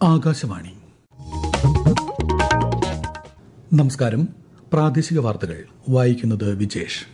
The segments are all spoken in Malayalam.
ആകാശവാണി നമസ്കാരം പ്രാദേശിക വാർത്തകൾ വായിക്കുന്നത് വിജേഷ്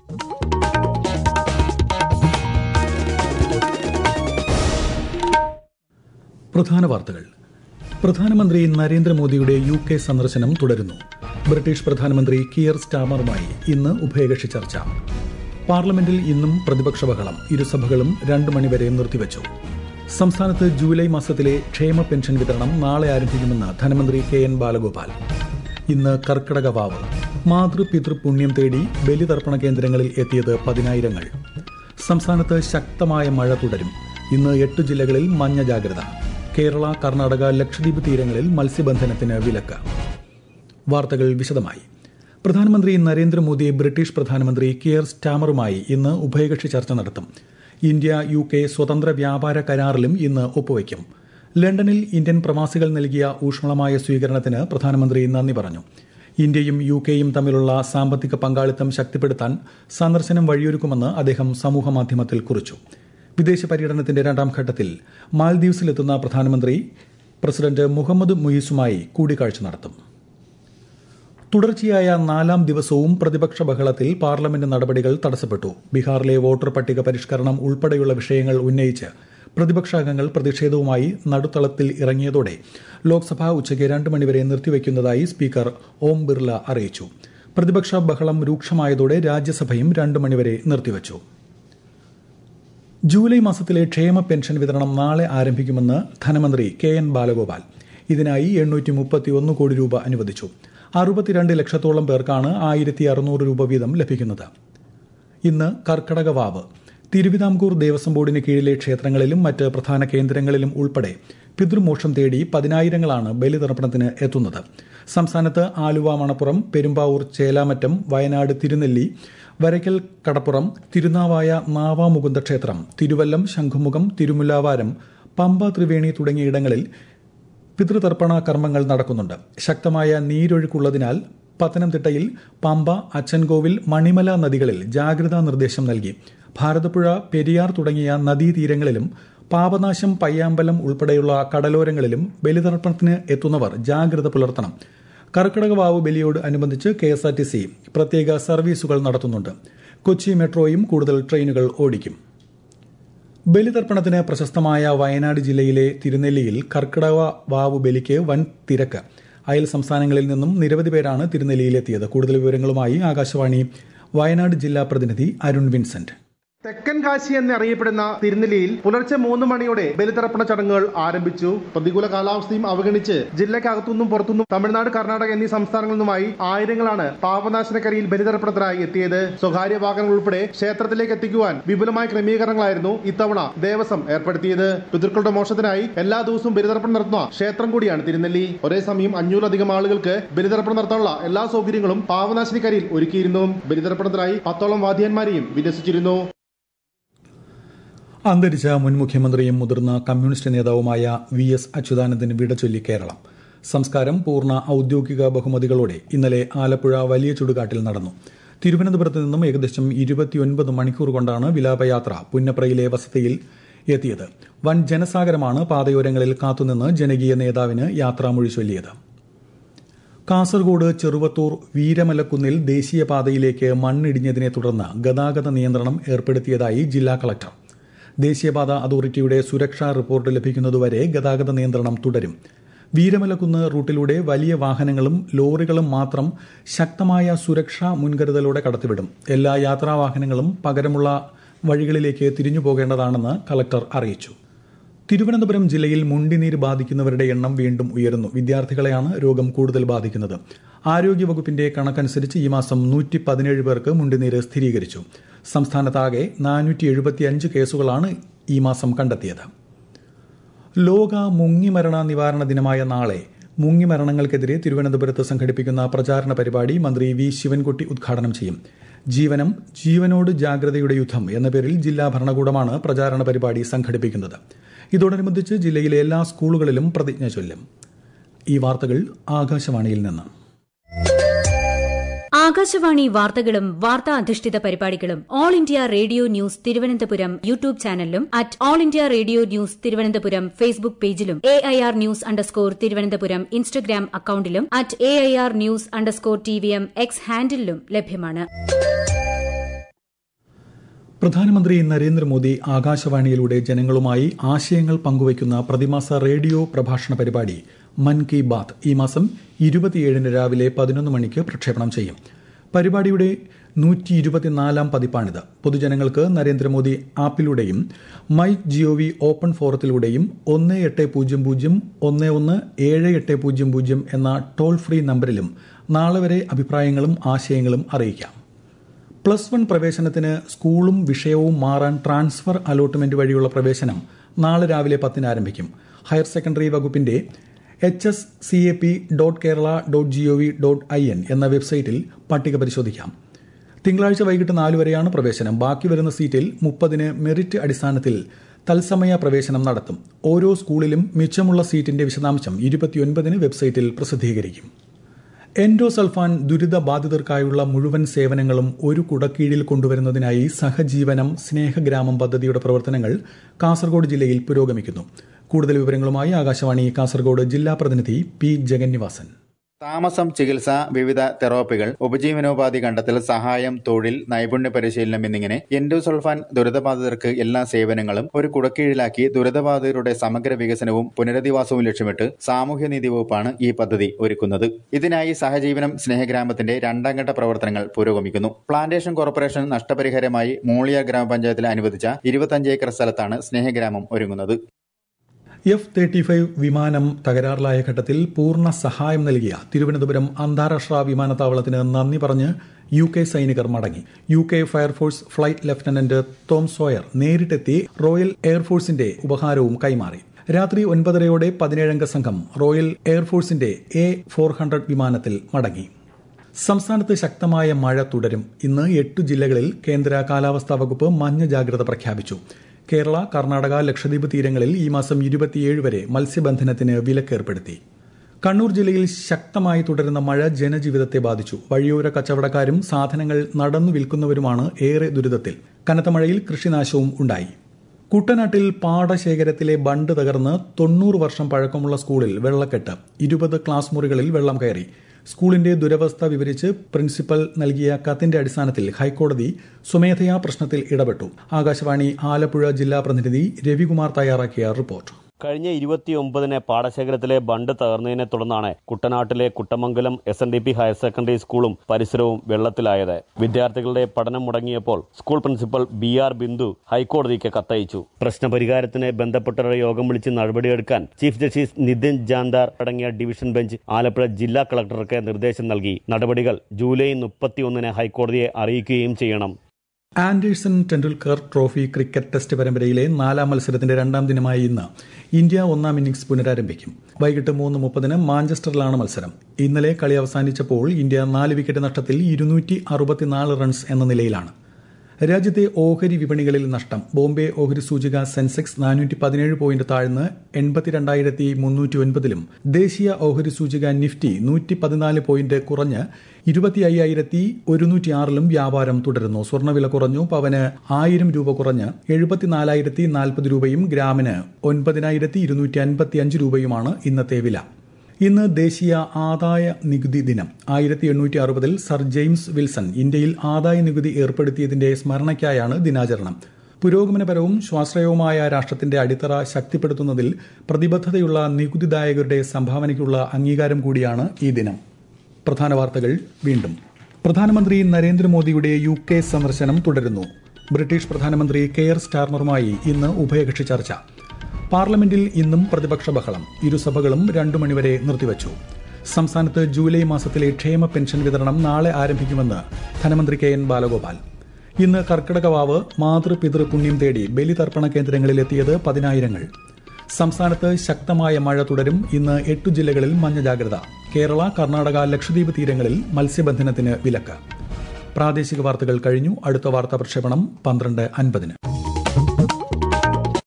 പ്രധാന വാർത്തകൾ പ്രധാനമന്ത്രി നരേന്ദ്രമോദിയുടെ യു കെ സന്ദർശനം തുടരുന്നു ബ്രിട്ടീഷ് പ്രധാനമന്ത്രി കിയർ സ്റ്റാമറുമായി ഇന്ന് ഉഭയകക്ഷി ചർച്ച പാർലമെന്റിൽ ഇന്നും പ്രതിപക്ഷ ബഹളം ഇരുസഭകളും രണ്ടു മണിവരെ നിർത്തിവച്ചു സംസ്ഥാനത്ത് ജൂലൈ മാസത്തിലെ ക്ഷേമ പെൻഷൻ വിതരണം നാളെ ആരംഭിക്കുമെന്ന് ധനമന്ത്രി കെ എൻ ബാലഗോപാൽ ഇന്ന് കർക്കിടക വാവ് മാതൃപിതൃ പുണ്യം തേടി ബലിതർപ്പണ കേന്ദ്രങ്ങളിൽ എത്തിയത് പതിനായിരങ്ങൾ സംസ്ഥാനത്ത് ശക്തമായ മഴ തുടരും ഇന്ന് എട്ട് ജില്ലകളിൽ മഞ്ഞ ജാഗ്രത കേരള കർണാടക ലക്ഷദ്വീപ് തീരങ്ങളിൽ മത്സ്യബന്ധനത്തിന് വിലക്ക് വാർത്തകൾ വിശദമായി പ്രധാനമന്ത്രി നരേന്ദ്രമോദി ബ്രിട്ടീഷ് പ്രധാനമന്ത്രി കിയർ സ്റ്റാമറുമായി ഇന്ന് ഉഭയകക്ഷി ചർച്ച നടത്തും ഇന്ത്യ യു കെ സ്വതന്ത്ര വ്യാപാര കരാറിലും ഇന്ന് ഒപ്പുവയ്ക്കും ലണ്ടനിൽ ഇന്ത്യൻ പ്രവാസികൾ നൽകിയ ഊഷ്മളമായ സ്വീകരണത്തിന് പ്രധാനമന്ത്രി നന്ദി പറഞ്ഞു ഇന്ത്യയും യു കെയും തമ്മിലുള്ള സാമ്പത്തിക പങ്കാളിത്തം ശക്തിപ്പെടുത്താൻ സന്ദർശനം വഴിയൊരുക്കുമെന്ന് അദ്ദേഹം സമൂഹമാധ്യമത്തിൽ കുറിച്ചു വിദേശ പര്യടനത്തിന്റെ രണ്ടാം ഘട്ടത്തിൽ മാൽദീവ്സിലെത്തുന്ന പ്രധാനമന്ത്രി പ്രസിഡന്റ് മുഹമ്മദ് മുയിസുമായി കൂടിക്കാഴ്ച നടത്തും തുടർച്ചയായ നാലാം ദിവസവും പ്രതിപക്ഷ ബഹളത്തിൽ പാർലമെന്റ് നടപടികൾ തടസ്സപ്പെട്ടു ബീഹാറിലെ വോട്ടർ പട്ടിക പരിഷ്കരണം ഉൾപ്പെടെയുള്ള വിഷയങ്ങൾ ഉന്നയിച്ച് പ്രതിപക്ഷാംഗങ്ങൾ പ്രതിഷേധവുമായി നടുത്തളത്തിൽ ഇറങ്ങിയതോടെ ലോക്സഭ ഉച്ചയ്ക്ക് രണ്ട് മണിവരെ നിർത്തിവെക്കുന്നതായി സ്പീക്കർ ഓം ബിർല അറിയിച്ചു പ്രതിപക്ഷ ബഹളം രൂക്ഷമായതോടെ രാജ്യസഭയും രണ്ട് മണിവരെ നിർത്തിവച്ചു ജൂലൈ മാസത്തിലെ ക്ഷേമ പെൻഷൻ വിതരണം നാളെ ആരംഭിക്കുമെന്ന് ധനമന്ത്രി കെ എൻ ബാലഗോപാൽ ഇതിനായി എണ്ണൂറ്റി മുപ്പത്തിയൊന്ന് കോടി രൂപ അനുവദിച്ചു അറുപത്തിരണ്ട് ലക്ഷത്തോളം പേർക്കാണ് ആയിരത്തി അറുന്നൂറ് രൂപ വീതം ലഭിക്കുന്നത് ഇന്ന് കർക്കടക വാവ് തിരുവിതാംകൂർ ദേവസ്വം ബോർഡിന് കീഴിലെ ക്ഷേത്രങ്ങളിലും മറ്റ് പ്രധാന കേന്ദ്രങ്ങളിലും ഉൾപ്പെടെ പിതൃമോക്ഷം തേടി പതിനായിരങ്ങളാണ് ബലിതർപ്പണത്തിന് എത്തുന്നത് സംസ്ഥാനത്ത് ആലുവ മണപ്പുറം പെരുമ്പാവൂർ ചേലാമറ്റം വയനാട് തിരുനെല്ലി വരയ്ക്കൽ കടപ്പുറം തിരുനാവായ നാവാമുകുന്ദ ക്ഷേത്രം തിരുവല്ലം ശംഖുമുഖം തിരുമുല്ലാവാരം പമ്പ ത്രിവേണി തുടങ്ങിയ ഇടങ്ങളിൽ പിതൃതർപ്പണ കർമ്മങ്ങൾ നടക്കുന്നുണ്ട് ശക്തമായ നീരൊഴുക്കുള്ളതിനാൽ പത്തനംതിട്ടയിൽ പമ്പ അച്ചൻകോവിൽ മണിമല നദികളിൽ ജാഗ്രതാ നിർദ്ദേശം നൽകി ഭാരതപ്പുഴ പെരിയാർ തുടങ്ങിയ നദീതീരങ്ങളിലും പാപനാശം പയ്യാമ്പലം ഉൾപ്പെടെയുള്ള കടലോരങ്ങളിലും ബലിതർപ്പണത്തിന് എത്തുന്നവർ ജാഗ്രത പുലർത്തണം കർക്കിടക വാവ് ബലിയോട് അനുബന്ധിച്ച് K S R T C പ്രത്യേക സർവീസുകൾ നടത്തുന്നുണ്ട് കൊച്ചി മെട്രോയും കൂടുതൽ ട്രെയിനുകൾ ഓടിക്കും ബലിതർപ്പണത്തിന് പ്രശസ്തമായ വയനാട് ജില്ലയിലെ തിരുനെല്ലിയിൽ കർക്കിടക വാവ് ബലിക്ക് വൻ തിരക്ക് അയൽ സംസ്ഥാനങ്ങളിൽ നിന്നും നിരവധി പേരാണ് തിരുനെല്ലിയിലെത്തിയത് കൂടുതൽ വിവരങ്ങളുമായി ആകാശവാണി വയനാട് ജില്ലാ പ്രതിനിധി അരുൺ വിൻസെന്റ് തെക്കൻ കാശി എന്നറിയപ്പെടുന്ന തിരുനെല്ലിയിൽ പുലർച്ചെ മൂന്ന് മണിയോടെ ബലിതർപ്പണ ചടങ്ങുകൾ ആരംഭിച്ചു പ്രതികൂല കാലാവസ്ഥയും അവഗണിച്ച് ജില്ലക്കകത്തുനിന്നും പുറത്തുനിന്നും തമിഴ്നാട് കർണാടക എന്നീ സംസ്ഥാനങ്ങളിൽ നിന്നുമായി ആയിരങ്ങളാണ് പാപനാശനക്കരിയിൽ ബലിതർപ്പണത്തിനായി എത്തിയത് സ്വകാര്യ വാഹനങ്ങൾ ഉൾപ്പെടെ ക്ഷേത്രത്തിലേക്ക് എത്തിക്കുവാൻ വിപുലമായ ക്രമീകരണങ്ങളായിരുന്നു ഇത്തവണ ദേവസ്വം ഏർപ്പെടുത്തിയത് പിതൃക്കളുടെ മോക്ഷത്തിനായി എല്ലാ ദിവസവും ബലിതർപ്പണം നടത്തുന്ന ക്ഷേത്രം കൂടിയാണ് തിരുനെല്ലി ഒരേ സമയം അഞ്ഞൂറിലധികം ആളുകൾക്ക് ബലിതർപ്പണം നടത്താനുള്ള എല്ലാ സൗകര്യങ്ങളും പാവനാശിനിക്കരിയിൽ ഒരുക്കിയിരുന്നു ബലിതർപ്പണത്തിനായി പത്തോളം വാദ്യന്മാരെയും വിന്യസിച്ചിരുന്നു അന്തരിച്ച മുൻ മുഖ്യമന്ത്രിയും മുതിർന്ന കമ്മ്യൂണിസ്റ്റ് നേതാവുമായ വി എസ് അച്യുതാനന്ദന് വിട ചൊല്ലി കേരളം സംസ്കാരം പൂർണ്ണ ഔദ്യോഗിക ബഹുമതികളോടെ ഇന്നലെ ആലപ്പുഴ വലിയ ചുടുകാട്ടിൽ നടന്നു തിരുവനന്തപുരത്ത് നിന്നും ഏകദേശം ഇരുപത്തിയൊൻപത് മണിക്കൂർ കൊണ്ടാണ് വിലാപയാത്ര പുന്നപ്രയിലെ വസതിയിൽ എത്തിയത് വൻ ജനസാഗരമാണ് പാതയോരങ്ങളിൽ കാത്തുനിന്ന് ജനകീയ നേതാവിന് യാത്രാമൊഴി ചൊല്ലിയത് കാസർഗോഡ് ചെറുവത്തൂർ വീരമലക്കുന്നിൽ ദേശീയപാതയിലേക്ക് മണ്ണിടിഞ്ഞതിനെ തുടർന്ന് ഗതാഗത നിയന്ത്രണം ഏർപ്പെടുത്തിയതായി ജില്ലാ കളക്ടർ ദേശീയപാത അതോറിറ്റിയുടെ സുരക്ഷാ റിപ്പോർട്ട് ലഭിക്കുന്നതുവരെ ഗതാഗത നിയന്ത്രണം തുടരും വീരമലക്കുന്ന് റൂട്ടിലൂടെ വലിയ വാഹനങ്ങളും ലോറികളും മാത്രം ശക്തമായ സുരക്ഷാ മുൻകരുതലോടെ കടത്തിവിടും എല്ലാ യാത്രാവാഹനങ്ങളും പകരമുള്ള വഴികളിലേക്ക് തിരിഞ്ഞു പോകേണ്ടതാണെന്ന് കളക്ടർ അറിയിച്ചു തിരുവനന്തപുരം ജില്ലയിൽ മുണ്ടിനീര് ബാധിക്കുന്നവരുടെ എണ്ണം വീണ്ടും ഉയരുന്നു വിദ്യാർത്ഥികളെയാണ് രോഗം കൂടുതൽ ബാധിക്കുന്നത് ആരോഗ്യവകുപ്പിന്റെ കണക്കനുസരിച്ച് ഈ മാസം നൂറ്റി പതിനേഴ് പേർക്ക് മുണ്ടിനീര് സ്ഥിരീകരിച്ചു സംസ്ഥാനത്താകെ നാനൂറ്റി എഴുപത്തിയഞ്ച് കേസുകളാണ് ഈ മാസം കണ്ടെത്തിയത് ലോക മുങ്ങിമരണ നിവാരണ ദിനമായ നാളെ മുങ്ങിമരണങ്ങൾക്കെതിരെ തിരുവനന്തപുരത്ത് സംഘടിപ്പിക്കുന്ന പ്രചാരണ പരിപാടി മന്ത്രി വി ശിവൻകുട്ടി ഉദ്ഘാടനം ചെയ്യും ജീവനം ജീവനോട് ജാഗ്രതയുടെ യുദ്ധം എന്ന പേരിൽ ജില്ലാ ഭരണകൂടമാണ് പ്രചാരണ പരിപാടി സംഘടിപ്പിക്കുന്നത് ഇതോടനുബന്ധിച്ച് ജില്ലയിലെ എല്ലാ സ്കൂളുകളിലും പ്രതിജ്ഞ ചൊല്ലും ഈ വാർത്തകൾ ആകാശവാണിയിൽ നിന്ന് ആകാശവാണി വാർത്തകളും വാർത്താ അധിഷ്ഠിത പരിപാടികളും All India Radio News Thiruvananthapuram YouTube ചാനലിലും at All India Radio News Thiruvananthapuram Facebook പേജിലും A I R news underscore Thiruvananthapuram Instagram അക്കൌണ്ടിലും at A I R news underscore T V M X ഹാൻഡിലും ലഭ്യമാണ് പ്രധാനമന്ത്രി നരേന്ദ്രമോദി ആകാശവാണിയിലൂടെ ജനങ്ങളുമായി ആശയങ്ങൾ പങ്കുവയ്ക്കുന്ന പ്രതിമാസ റേഡിയോ പ്രഭാഷണ പരിപാടി മൻ കി ബാത്ത് ഈ മാസം ഇരുപത്തിയേഴിന് രാവിലെ പതിനൊന്ന് മണിക്ക് പ്രക്ഷേപണം ചെയ്യും പരിപാടിയുടെ നൂറ്റി ഇരുപത്തിനാലാം പതിപ്പാണിത് പൊതുജനങ്ങൾക്ക് നരേന്ദ്രമോദി ആപ്പിലൂടെയും മൈ ജിഒവി ഓപ്പൺ ഫോറത്തിലൂടെയും ഒന്ന് എട്ട് പൂജ്യം പൂജ്യം ഒന്ന് ഒന്ന് ഏഴ് എട്ട് പൂജ്യം പൂജ്യം എന്ന ടോൾ ഫ്രീ നമ്പറിലും നാളെ വരെ അഭിപ്രായങ്ങളും ആശയങ്ങളും അറിയിക്കാം പ്ലസ് വൺ പ്രവേശനത്തിന് സ്കൂളും വിഷയവും മാറാൻ ട്രാൻസ്ഫർ അലോട്ട്മെന്റ് വഴിയുള്ള പ്രവേശനം നാളെ രാവിലെ പത്തിന് ആരംഭിക്കും ഹയർ സെക്കൻഡറി വകുപ്പിന്റെ H S C A P dot Kerala dot G O V dot I N എന്ന വെബ്സൈറ്റിൽ പട്ടിക പരിശോധിക്കാം തിങ്കളാഴ്ച വൈകിട്ട് നാല് വരെയാണ് പ്രവേശനം ബാക്കി വരുന്ന സീറ്റിൽ മുപ്പതിന് മെറിറ്റ് അടിസ്ഥാനത്തിൽ തത്സമയ പ്രവേശനം നടത്തും ഓരോ സ്കൂളിലും മിച്ചമുള്ള സീറ്റിന്റെ വിശദാംശം ഇരുപത്തിയൊൻപതിന് വെബ്സൈറ്റിൽ പ്രസിദ്ധീകരിക്കും എൻഡോസൾഫാൻ ദുരിതബാധിതർക്കായുള്ള മുഴുവൻ സേവനങ്ങളും ഒരു കുടക്കീഴിൽ കൊണ്ടുവരുന്നതിനായി സഹജീവനം സ്നേഹഗ്രാമം പദ്ധതിയുടെ പ്രവർത്തനങ്ങൾ കാസർഗോഡ് ജില്ലയിൽ പുരോഗമിക്കുന്നു കൂടുതൽ വിവരങ്ങളുമായി ആകാശവാണി കാസർഗോഡ് ജില്ലാ പ്രതിനിധി പി ജഗന്നിവാസൻ താമസം ചികിത്സ വിവിധ തെറാപ്പികൾ ഉപജീവനോപാധി കണ്ടെത്തൽ സഹായം തൊഴിൽ നൈപുണ്യ പരിശീലനം എന്നിങ്ങനെ എൻഡോസൾഫാൻ ദുരിതബാധിതർക്ക് എല്ലാ സേവനങ്ങളും ഒരു കുടക്കീഴിലാക്കി ദുരിതബാധിതരുടെ സമഗ്ര വികസനവും പുനരധിവാസവും ലക്ഷ്യമിട്ട് സാമൂഹ്യനീതി വകുപ്പാണ് ഈ പദ്ധതി ഒരുക്കുന്നത് ഇതിനായി സഹജീവനം സ്നേഹഗ്രാമത്തിന്റെ രണ്ടാം ഘട്ട പ്രവർത്തനങ്ങൾ പുരോഗമിക്കുന്നു പ്ലാന്റേഷൻ കോർപ്പറേഷൻ നഷ്ടപരിഹാരമായി മൂളിയ ഗ്രാമപഞ്ചായത്തിൽ അനുവദിച്ച ഇരുപത്തഞ്ച് ഏക്കർ സ്ഥലത്താണ് സ്നേഹഗ്രാമം ഒരുങ്ങുന്നത് എഫ് തേർട്ടി ഫൈവ് വിമാനം തകരാറിലായ ഘട്ടത്തിൽ പൂർണ്ണ സഹായം നൽകിയ തിരുവനന്തപുരം അന്താരാഷ്ട്ര വിമാനത്താവളത്തിന് നന്ദി പറഞ്ഞ് യു കെ സൈനികർ മടങ്ങി U K fire force flight lieutenant Thom Sawyer നേരിട്ടെത്തി റോയൽ എയർഫോഴ്സിന്റെ ഉപഹാരവും കൈമാറി രാത്രി ഒൻപതരയോടെ പതിനേഴംഗ സംഘം റോയൽ എയർഫോഴ്സിന്റെ എ ഫോർ ഹൺഡ്രഡ് വിമാനത്തിൽ മടങ്ങി സംസ്ഥാനത്ത് ശക്തമായ മഴ തുടരും ഇന്ന് എട്ട് ജില്ലകളിൽ കേന്ദ്ര കാലാവസ്ഥാ വകുപ്പ് മഞ്ഞ ജാഗ്രത പ്രഖ്യാപിച്ചു കേരള കർണാടക ലക്ഷദ്വീപ് തീരങ്ങളിൽ ഈ മാസം ഇരുപത്തിയേഴ് വരെ മത്സ്യബന്ധനത്തിന് വിലക്കേർപ്പെടുത്തി കണ്ണൂർ ജില്ലയിൽ ശക്തമായി തുടരുന്ന മഴ ജനജീവിതത്തെ ബാധിച്ചു വഴിയോര കച്ചവടക്കാരും സാധനങ്ങൾ നടന്നു വിൽക്കുന്നവരുമാണ് ഏറെ ദുരിതത്തിൽ കനത്ത മഴയിൽ കൃഷിനാശവും ഉണ്ടായി കുട്ടനാട്ടിൽ പാടശേഖരത്തിലെ ബണ്ട് തകർന്ന് തൊണ്ണൂറ് വർഷം പഴക്കമുള്ള സ്കൂളിൽ വെള്ളക്കെട്ട് ഇരുപത് ക്ലാസ് മുറികളിൽ വെള്ളം കയറി സ്കൂളിന്റെ ദുരവസ്ഥ വിവരിച്ച് പ്രിൻസിപ്പൽ നൽകിയ കത്തിന്റെ അടിസ്ഥാനത്തിൽ ഹൈക്കോടതി സ്വമേധയാ പ്രശ്നത്തിൽ ഇടപെട്ടു ആകാശവാണി ആലപ്പുഴ ജില്ലാ പ്രതിനിധി രവികുമാർ തയ്യാറാക്കിയ റിപ്പോർട്ട് കഴിഞ്ഞ ഇരുപത്തിയൊമ്പതിന് പാടശേഖരത്തിലെ ബണ്ട് തകർന്നതിനെ തുടർന്നാണ് കുട്ടനാട്ടിലെ Kuttamangalam S N D P higher secondary സ്കൂളും പരിസരവും വെള്ളത്തിലായത് വിദ്യാർത്ഥികളുടെ പഠനം മുടങ്ങിയപ്പോൾ school principal B R Bindu ഹൈക്കോടതിക്ക് കത്തയച്ചു പ്രശ്നപരിഹാരത്തിന് ബന്ധപ്പെട്ടവരുടെ യോഗം വിളിച്ച് നടപടിയെടുക്കാൻ ചീഫ് ജസ്റ്റിസ് നിതിൻ ജാന്ദാർ അടങ്ങിയ ഡിവിഷൻ ബെഞ്ച് ആലപ്പുഴ ജില്ലാ കളക്ടർക്ക് നിർദ്ദേശം നൽകി നടപടികൾ ജൂലൈ മുപ്പത്തിയൊന്നിന് ഹൈക്കോടതിയെ അറിയിക്കുകയും ചെയ്യണം Anderson Tendulkar trophy cricket test പരമ്പരയിലെ നാലാം മത്സരത്തിന്റെ രണ്ടാം ദിനമായ ഇന്ന് ഇന്ത്യ ഒന്നാം ഇന്നിംഗ്സ് പുനരാരംഭിക്കും വൈകിട്ട് മൂന്ന് മുപ്പതിന് മാഞ്ചസ്റ്ററിലാണ് മത്സരം ഇന്നലെ കളി അവസാനിച്ചപ്പോൾ ഇന്ത്യ നാല് വിക്കറ്റ് നഷ്ടത്തിൽ ഇരുന്നൂറ്റി അറുപത്തിനാല് റൺസ് എന്ന നിലയിലാണ് രാജ്യത്തെ ഓഹരി വിപണികളിൽ നഷ്ടം ബോംബെ ഓഹരി സൂചിക സെൻസെക്സ് നാനൂറ്റി പതിനേഴ് പോയിന്റ് താഴ്ന്ന് എൺപത്തിരണ്ടായിരത്തി മുന്നൂറ്റി ഒൻപതിലും ദേശീയ ഓഹരി സൂചിക നിഫ്റ്റി നൂറ്റി പതിനാല് പോയിന്റ് കുറഞ്ഞ് ഇരുപത്തി അയ്യായിരത്തി ഒരുന്നൂറ്റിയാറിലും വ്യാപാരം തുടരുന്നു സ്വർണ്ണവില കുറഞ്ഞു പവന് ആയിരം രൂപ കുറഞ്ഞ് എഴുപത്തിനാലായിരത്തി നാൽപ്പത് രൂപയും ഗ്രാമിന് ഒൻപതിനായിരത്തി ഇരുന്നൂറ്റി അൻപത്തി അഞ്ച് രൂപയുമാണ് ഇന്നത്തെ വില ഇന്ന് ദേശീയ ആദായ നികുതി ദിനം ആയിരത്തി എണ്ണൂറ്റി അറുപതിൽ സർ ജെയിംസ് വിൽസൺ ഇന്ത്യയിൽ ആദായ നികുതി ഏർപ്പെടുത്തിയതിന്റെ സ്മരണയ്ക്കായാണ് ദിനാചരണം പുരോഗമനപരവും സ്വാശ്രയവുമായ രാഷ്ട്രത്തിന്റെ അടിത്തറ ശക്തിപ്പെടുത്തുന്നതിൽ പ്രതിബദ്ധതയുള്ള നികുതിദായകരുടെ സംഭാവനയ്ക്കുള്ള അംഗീകാരം കൂടിയാണ് ഈ ദിനം പ്രധാന വാർത്തകൾ വീണ്ടും പ്രധാനമന്ത്രി നരേന്ദ്രമോദിയുടെ യു കെ സന്ദർശനം തുടരുന്നു ബ്രിട്ടീഷ് പ്രധാനമന്ത്രി കെയർ സ്റ്റാർമറുമായി ഇന്ന് ഉഭയകക്ഷി ചർച്ച പാർലമെന്റിൽ ഇന്നും പ്രതിപക്ഷ ബഹളം ഇരുസഭകളും രണ്ടു മണിവരെ നിർത്തിവച്ചു സംസ്ഥാനത്ത് ജൂലൈ മാസത്തിലെ ക്ഷേമ പെൻഷൻ വിതരണം നാളെ ആരംഭിക്കുമെന്ന് ധനമന്ത്രി കെ എൻ ബാലഗോപാൽ ഇന്ന് കർക്കിടകവാവ് മാതൃപിതൃ പുണ്യം തേടി ബലിതർപ്പണ കേന്ദ്രങ്ങളിലെത്തിയത് പതിനായിരങ്ങൾ സംസ്ഥാനത്ത് ശക്തമായ മഴ തുടരും ഇന്ന് എട്ടു ജില്ലകളിൽ മഞ്ഞ ജാഗ്രത കേരള കർണാടക ലക്ഷദ്വീപ് തീരങ്ങളിൽ മത്സ്യബന്ധനത്തിന് വിലക്ക് പ്രാദേശിക വാർത്തകൾ കഴിഞ്ഞു അടുത്ത വാർത്താ പ്രക്ഷേപണം പന്ത്രണ്ട് അൻപതിന്